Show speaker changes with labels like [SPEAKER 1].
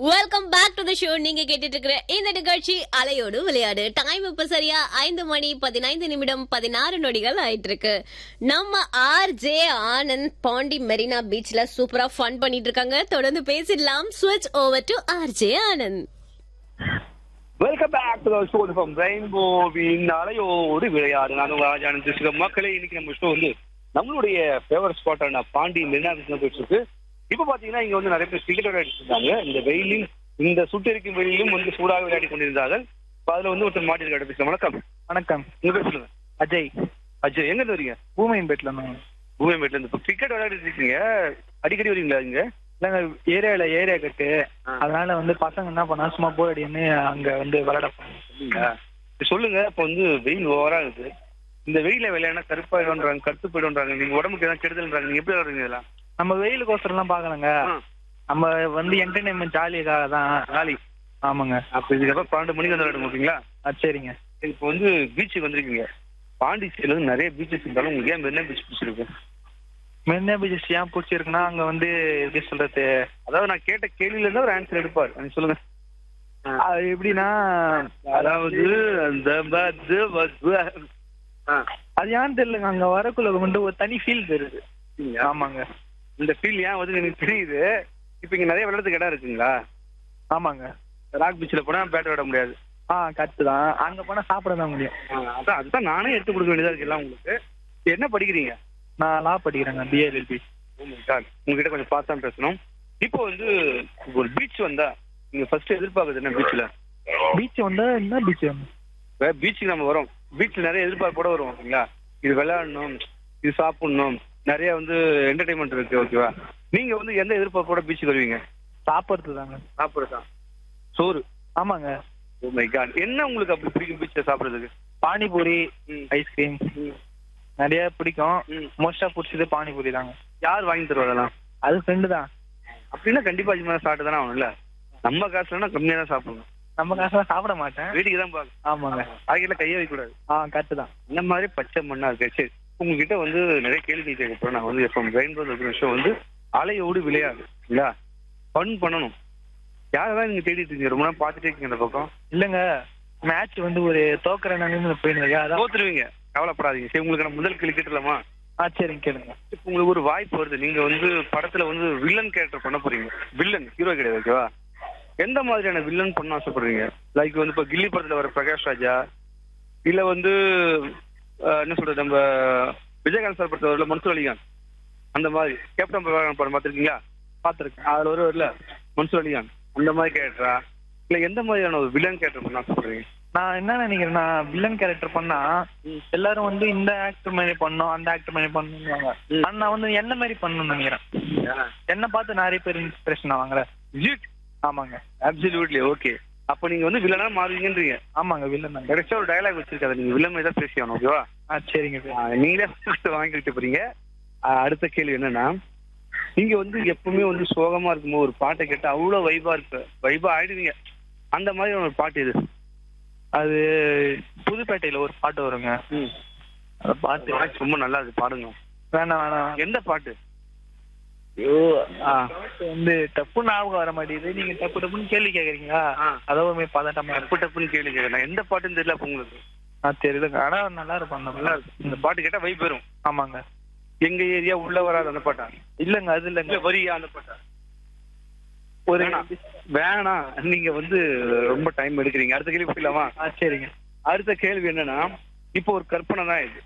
[SPEAKER 1] Welcome back to the show நீங்க கேட்டுட்டு இருக்கிற இந்த நிகழ்ச்சி அலையோடு விளையாடு டைம் இப்ப சரியா ஐந்து மணி பதினைந்து நிமிடம் பதினாறு நொடிகள் ஆயிட்டு இருக்கு நம்ம ஆர் ஜே ஆனந்த் பாண்டி மெரினா பீச்ல சூப்பரா ஃபன் பண்ணிட்டு இருக்காங்க தொடர்ந்து பேசிடலாம் ஸ்விட்ச் over to R J Anand
[SPEAKER 2] welcome back to show from ரெயின்போவின் அலையோடு விளையாடு நான் உங்க ராஜானந்த் பேசுகிறேன் மக்களே இன்னைக்கு நம்ம ஷோ வந்து நம்மளுடைய ஃபேவரட் ஸ்பாட்டான பாண்டி மெரினா பீச் போயிட்டு இருக்கு இப்போ பாத்தீங்கன்னா இங்க வந்து நிறைய பேர் கிரிக்கெட் விளையாடிட்டு இருந்தாங்க இந்த வெயிலில் இந்த சுட்டெரிக்கும் வெயிலும் வந்து சூடாக விளையாடி கொண்டிருந்தார்கள் இப்ப அதுல வந்து ஒருத்தர் மாட்டிருக்காரு பேசுறேன் வணக்கம்
[SPEAKER 3] வணக்கம்
[SPEAKER 2] உங்க பேர் சொல்லுங்க
[SPEAKER 3] அஜய்
[SPEAKER 2] அஜய் எங்க இருந்து வரீங்க
[SPEAKER 3] பூமையம்பேட்டில் இருந்தாங்க
[SPEAKER 2] பூமியம்பேட்ல இருந்து இப்போ கிரிக்கெட் விளையாடிட்டு இருக்கீங்க அடிக்கடி வரீங்களா இங்க
[SPEAKER 3] இல்லைங்க ஏரியாவில் ஏரியா கட்டு அதனால வந்து பசங்க என்ன பண்ணா சும்மா போர் அடின்னு அங்க வந்து விளையாட போனாங்க.
[SPEAKER 2] அப்படிங்களா? இப்ப சொல்லுங்க இப்போ வந்து வெயில் ஓவரா இருக்கு இந்த வெயில விளையாடினா கருப்பாயிடும்ன்றாங்க கருத்து போயிடும்ன்றாங்க நீங்க உடம்புக்கு எதாவது கெடுதல்ன்றாங்க நீங்க எப்படி விளையாடுறீங்க இதெல்லாம்
[SPEAKER 3] நம்ம வெயிலுக்கோசரம்லாம் பார்க்கலங்க
[SPEAKER 2] ஆ.
[SPEAKER 3] நம்ம வந்து என்டர்டைன்மெண்ட் ஜாலியாக தான்
[SPEAKER 2] நாளை
[SPEAKER 3] ஆமாங்க
[SPEAKER 2] அப்ப இதுக்கப்புறம் பன்னெண்டு மணிக்கு வந்து விளையாடுங்க ஓகேங்களா
[SPEAKER 3] ஆ சரிங்க
[SPEAKER 2] இப்போ வந்து பீச்சுக்கு வந்திருக்கீங்க பாண்டிச்சேரியில வந்து நிறைய பீச்சஸ் இருந்தாலும் உங்களுக்கு ஏன் மெரினா பீச் பிடிச்சிருக்கு
[SPEAKER 3] மெரினா பீச் ஏன் பிடிச்சிருக்குன்னா அங்க வந்து எப்படி சொல்றது
[SPEAKER 2] அதாவது நான் கேட்ட கேள்வியில இருந்தா ஒரு ஆன்சர் எடுப்பார் நீங்க சொல்லுங்க
[SPEAKER 3] அது எப்படின்னா
[SPEAKER 2] அதாவது அந்த பத்து பத்து ஆ.
[SPEAKER 3] அது ஏன்னு தெரியலங்க அங்க வரக்குள்ள வந்து ஒரு தனி ஃபீல் தெரியுது
[SPEAKER 2] சரிங்களா?
[SPEAKER 3] ஆமாங்க
[SPEAKER 2] இந்த ஃபீல் ஏன் வந்து எனக்கு தெரியுது இப்போ இங்க நிறைய விளையாடுறதுக்கு இடம் இருக்குங்களா
[SPEAKER 3] ஆமாங்க
[SPEAKER 2] ராக் பீச்சில் போனா பேட் விளையாட முடியாது
[SPEAKER 3] ஆ கரெக்டு தான் அங்க போனா சாப்பிட தான் முடியும்
[SPEAKER 2] ஆ, அதான் அதுதான் நானே எடுத்து கொடுக்க வேண்டியதா இருக்கு எல்லாம் உங்களுக்கு இப்ப என்ன படிக்கிறீங்க
[SPEAKER 3] நான் லா படிக்கிறேங்க பிஏஎல்பி
[SPEAKER 2] Oh my God. உங்ககிட்ட கொஞ்சம் பார்த்து தான் பேசணும் இப்போ வந்து ஒரு பீச் வந்தா நீங்க ஃபர்ஸ்ட் எதிர்பார்க்குறது என்ன பீச்ல
[SPEAKER 3] பீச் வந்தா என்ன பீச் வந்து
[SPEAKER 2] பீச்சுக்கு நம்ம வரோம் பீச்ல நிறைய எதிர்பார்ப்போட வரும் ஓகேங்களா இது விளையாடணும் இது சாப்பிடணும் நிறைய வந்து என்டர்டைன்மெண்ட் இருக்கு ஓகேவா நீங்க வந்து எந்த எதிர்பார்ப்போட பீச்சுக்கு வருவீங்க
[SPEAKER 3] சாப்பிட்றது தாங்க
[SPEAKER 2] சாப்பிடுறதா சோறு
[SPEAKER 3] ஆமாங்க
[SPEAKER 2] ஓ மை காட் என்ன உங்களுக்கு அப்படி பிடிக்கும் பீச்ல சாப்பிடுறதுக்கு
[SPEAKER 3] பானிபூரி
[SPEAKER 2] ம்.
[SPEAKER 3] ஐஸ்கிரீம் நிறைய பிடிக்கும்
[SPEAKER 2] ம்.
[SPEAKER 3] மோஸ்டா பிடிச்சது பானிபூரி தாங்க
[SPEAKER 2] யார் வாங்கி தருவா அதெல்லாம்
[SPEAKER 3] அது ஃப்ரெண்டு தான்
[SPEAKER 2] அப்படின்னா கண்டிப்பா அதிகமாக சாப்பிட்டு தானே ஆகணும்ல நம்ம காசுலன்னா கம்மியா தான் சாப்பிடணும்
[SPEAKER 3] நம்ம காசுல சாப்பிட மாட்டேன்
[SPEAKER 2] வீட்டுக்கு தான் பார்க்கணும்
[SPEAKER 3] ஆமாங்க
[SPEAKER 2] பாக்கெட்ல கையே வைக்கக்கூடாது
[SPEAKER 3] ஆ கரெக்டு தான்
[SPEAKER 2] இந்த மாதிரி பச்சை மண்ணா இருக்கு சரி உங்ககிட்ட வந்து நிறைய கேள்வி கேட்க போறேன் நான் வந்து இப்போ ரெயின்போ விஷயம் வந்து அலையோடு விளையாடு இல்லையா ஃபன் பண்ணணும் யாரெல்லாம் நீங்க தேடிட்டு இருக்கீங்க ரொம்ப நேரம் பார்த்துட்டே இருக்கீங்க இந்த பக்கம்
[SPEAKER 3] இல்லைங்க மேட்ச் வந்து ஒரு தோக்குற நிலைமையில போயிருக்கு அதான்
[SPEAKER 2] தோத்துருவீங்க கவலைப்படாதீங்க சரி உங்களுக்கு நான் முதல் கேள்வி கேட்டுலாமா
[SPEAKER 3] ஆ சரிங்க கேளுங்க
[SPEAKER 2] இப்போ உங்களுக்கு ஒரு வாய்ப்பு வருது நீங்க வந்து படத்துல வந்து வில்லன் கேரக்டர் பண்ண போறீங்க வில்லன் ஹீரோ கிடையாது ஓகேவா எந்த மாதிரியான வில்லன் பண்ண ஆசைப்படுறீங்க லைக் வந்து இப்போ கில்லி படத்துல வர பிரகாஷ் ராஜா இல்ல வந்து அஹ், என்ன சொல்றது நம்ம விஜயகாந்த் சார் படத்துல வரல மன்சூர் அலிகான் அந்த மாதிரி கேப்டன் பிரபாகரன் படம் பார்த்திருக்கீங்களா
[SPEAKER 3] பார்த்துருக்கேன்
[SPEAKER 2] அதுல ஒரு இல்ல மன்சூர் அலிகான் அந்த மாதிரி கேரக்டரா இல்ல எந்த மாதிரியான ஒரு வில்லன் கேரக்டர் பண்ண ஆசைப்படுறீங்க
[SPEAKER 3] நான் என்ன நினைக்கிறேன்னா வில்லன் கேரக்டர் பண்ணா எல்லாரும் வந்து இந்த ஆக்டர் மாதிரி பண்ணணும் அந்த ஆக்டர் மாதிரி பண்ணணும்வாங்க
[SPEAKER 2] ம்.
[SPEAKER 3] ஆனா நான் வந்து என்ன மாதிரி பண்ணணும்னு நினைக்கிறேன் என்ன பார்த்து நிறைய பேர் இன்ஸ்பிரேஷன் ஆவாங்கல்ல ஆமாங்க
[SPEAKER 2] அப்சல்யூட்லி ஓகே அப்போ நீங்க வந்து வில்லனா மாறுவீங்கன்றீங்க
[SPEAKER 3] ஆமாங்க வில்லன் தாங்க
[SPEAKER 2] கிடைச்சா ஒரு டயலாக் வச்சிருக்காது நீங்க வில்லன் மாதிரி தான் பேசி ஆகணும் ஓகேவா
[SPEAKER 3] ஆ சரிங்க சரி.
[SPEAKER 2] ஆஹ் நீங்களே first வாங்கிட்டு போறீங்க ஆஹ் அடுத்த கேள்வி என்னன்னா நீங்க வந்து எப்பவுமே வந்து சோகமா இருக்கும்போது ஒரு பாட்டை கேட்டு அவ்வளவு வைபா இருக்கு வைபா ஆயிடுவீங்க அந்த மாதிரி ஒரு பாட்டு இது
[SPEAKER 3] அது புதுப்பேட்டையில ஒரு பாட்டு வருங்க அந்த பாட்டு
[SPEAKER 2] வாய்ஸ் ரொம்ப நல்லா இருக்கு பாடுங்க
[SPEAKER 3] வேணாம் வேணாம்
[SPEAKER 2] எந்த பாட்டு
[SPEAKER 3] ஐயோ
[SPEAKER 2] ஆ.
[SPEAKER 3] பாட்டு வந்து டப்பு ஞாபகம் வர மாட்டேங்குது நீங்க டப்பு டப்புன்னு கேள்வி கேக்குறீங்களா
[SPEAKER 2] ஆ.
[SPEAKER 3] அதாவது பதட்டமா
[SPEAKER 2] டப்பு டப்புன்னு கேள்வி கேட்கறேன் எந்த பாட்டுன்னு தெரியல அப்ப உங்களுக்கு
[SPEAKER 3] ஆ தெரியலங்க ஆனா நல்லா இருக்கும் அந்த
[SPEAKER 2] நல்லா இருக்கு இந்த பாட்டு கேட்டா வைப் வரும்
[SPEAKER 3] ஆமாங்க
[SPEAKER 2] எங்க ஏரியா உள்ள வராது அந்த பாட்டா
[SPEAKER 3] இல்லங்க அது இல்லங்க
[SPEAKER 2] இல்ல வரியா அந்த பாட்டா
[SPEAKER 3] ஒரு
[SPEAKER 2] வேணாம். வேணாம் நீங்க வந்து ரொம்ப டைம் எடுக்கிறீங்க அடுத்த கேள்வி போயிடலாமா
[SPEAKER 3] ஆ சரிங்க
[SPEAKER 2] அடுத்த கேள்வி என்னன்னா இப்போ ஒரு கற்பனை தான் இது